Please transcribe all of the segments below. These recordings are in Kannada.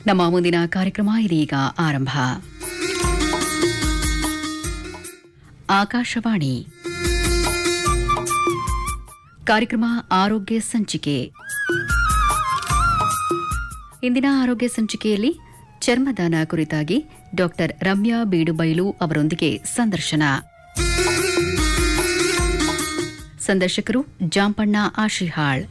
ನಮ್ಮ ಮುಂದಿನ ಕಾರ್ಯಕ್ರಮ ಇದೀಗ ಆರಂಭ ಆಕಾಶವಾಣಿ ಕಾರ್ಯಕ್ರಮ ಆರೋಗ್ಯ ಸಂಚಿಕೆ ಇಂದಿನ ಆರೋಗ್ಯ ಸಂಚಿಕೆಯಲ್ಲಿ ಚರ್ಮದಾನ ಕುರಿತಾಗಿ ಡಾಕ್ಟರ್ ರಮ್ಯಾ ಬೀಡುಬೈಲು ಅವರೊಂದಿಗೆ ಸಂದರ್ಶನ ಸಂದರ್ಶಕರು ಜಾಂಪಣ್ಣ ಆಶಿಹಾಳ್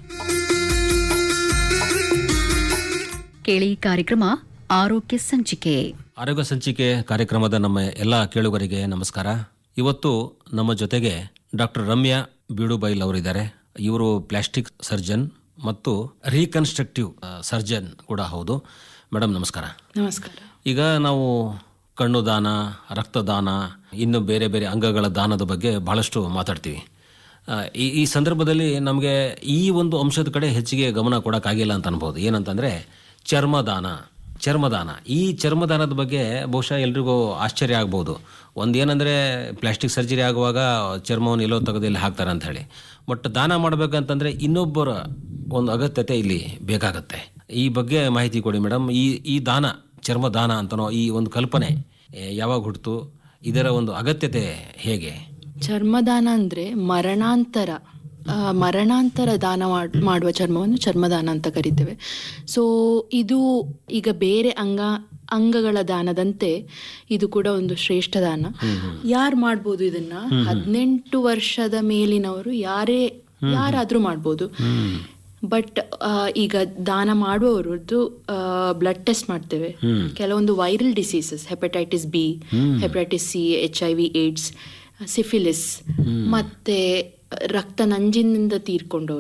ಕೇಳಿ ಕಾರ್ಯಕ್ರಮ ಆರೋಗ್ಯ ಸಂಚಿಕೆ ಆರೋಗ್ಯ ಸಂಚಿಕೆ ಕಾರ್ಯಕ್ರಮದ ನಮ್ಮ ಎಲ್ಲ ಕೇಳುಗರಿಗೆ ನಮಸ್ಕಾರ ಇವತ್ತು ನಮ್ಮ ಜೊತೆಗೆ ಡಾಕ್ಟರ್ ರಮ್ಯಾ ಬೀಡುಬೈಲ್ ಅವರಿದ್ದಾರೆ ಇವರು ಪ್ಲಾಸ್ಟಿಕ್ ಸರ್ಜನ್ ಮತ್ತು ರೀಕನ್ಸ್ಟ್ರಕ್ಟಿವ್ ಸರ್ಜನ್ ಕೂಡ ಹೌದು ಮೇಡಮ್ ನಮಸ್ಕಾರ ನಮಸ್ಕಾರ ಈಗ ನಾವು ಕಣ್ಣು ದಾನ ರಕ್ತದಾನ ಇನ್ನು ಬೇರೆ ಬೇರೆ ಅಂಗಗಳ ದಾನದ ಬಗ್ಗೆ ಬಹಳಷ್ಟು ಮಾತಾಡ್ತೀವಿ ಆ, ಈ ಈ ಸಂದರ್ಭದಲ್ಲಿ ನಮಗೆ ಈ ಒಂದು ಅಂಶದ ಕಡೆ ಹೆಚ್ಚಿಗೆ ಗಮನ ಕೊಡೋಕ್ಕಾಗಿಲ್ಲ ಅಂತ ಅನ್ಬೋದು ಏನಂತಂದರೆ ಚರ್ಮದಾನ ಚರ್ಮದಾನ ಈ ಚರ್ಮದಾನದ ಬಗ್ಗೆ ಬಹುಶಃ ಎಲ್ರಿಗೂ ಆಶ್ಚರ್ಯ ಆಗ್ಬೋದು ಒಂದೇನಂದರೆ ಪ್ಲಾಸ್ಟಿಕ್ ಸರ್ಜರಿ ಆಗುವಾಗ ಚರ್ಮವನ್ನು ಎಲ್ಲೋ ತೆಗೆದು ಇಲ್ಲಿ ಹಾಕ್ತಾರೆ ಅಂತ ಹೇಳಿ ಬಟ್ ದಾನ ಮಾಡಬೇಕಂತಂದರೆ ಇನ್ನೊಬ್ಬರ ಒಂದು ಅಗತ್ಯತೆ ಇಲ್ಲಿ ಬೇಕಾಗತ್ತೆ ಈ ಬಗ್ಗೆ ಮಾಹಿತಿ ಕೊಡಿ ಮೇಡಮ್ ಈ ಈ ದಾನ ಚರ್ಮದಾನ ಅಂತನೋ ಈ ಒಂದು ಕಲ್ಪನೆ ಏ, ಯಾವಾಗ ಹುಟ್ಟಿತು ಇದರ ಒಂದು ಅಗತ್ಯತೆ ಹೇಗೆ ಚರ್ಮದಾನ ಅಂದ್ರೆ ಮರಣಾಂತರ ಆ, ಮರಣಾಂತರ ದಾನ ಮಾಡ್- ಮಾಡುವ ಚರ್ಮವನ್ನು ಚರ್ಮದಾನ ಅಂತ ಕರಿತೇವೆ ಸೊ ಇದು ಈಗ ಬೇರೆ ಅಂಗ ಅಂಗಗಳ ದಾನದಂತೆ ಇದು ಕೂಡ ಒಂದು ಶ್ರೇಷ್ಠ ದಾನ ಯಾರು ಮಾಡ್ಬೋದು ಇದನ್ನ ಹದಿನೆಂಟು ವರ್ಷದ ಮೇಲಿನವರು ಯಾರೇ ಯಾರಾದ್ರೂ ಮಾಡ್ಬೋದು ಬಟ್ ಈಗ ದಾನ ಮಾಡುವವರದ್ದು ಬ್ಲಡ್ ಟೆಸ್ಟ್ ಮಾಡ್ತೇವೆ ಕೆಲವೊಂದು viral diseases hepatitis B hepatitis C H I V AIDS syphilis ಮತ್ತೆ ರಕ್ತ ನಂಜಿನಿಂದ ತೀರ್ಕೊಂಡವರು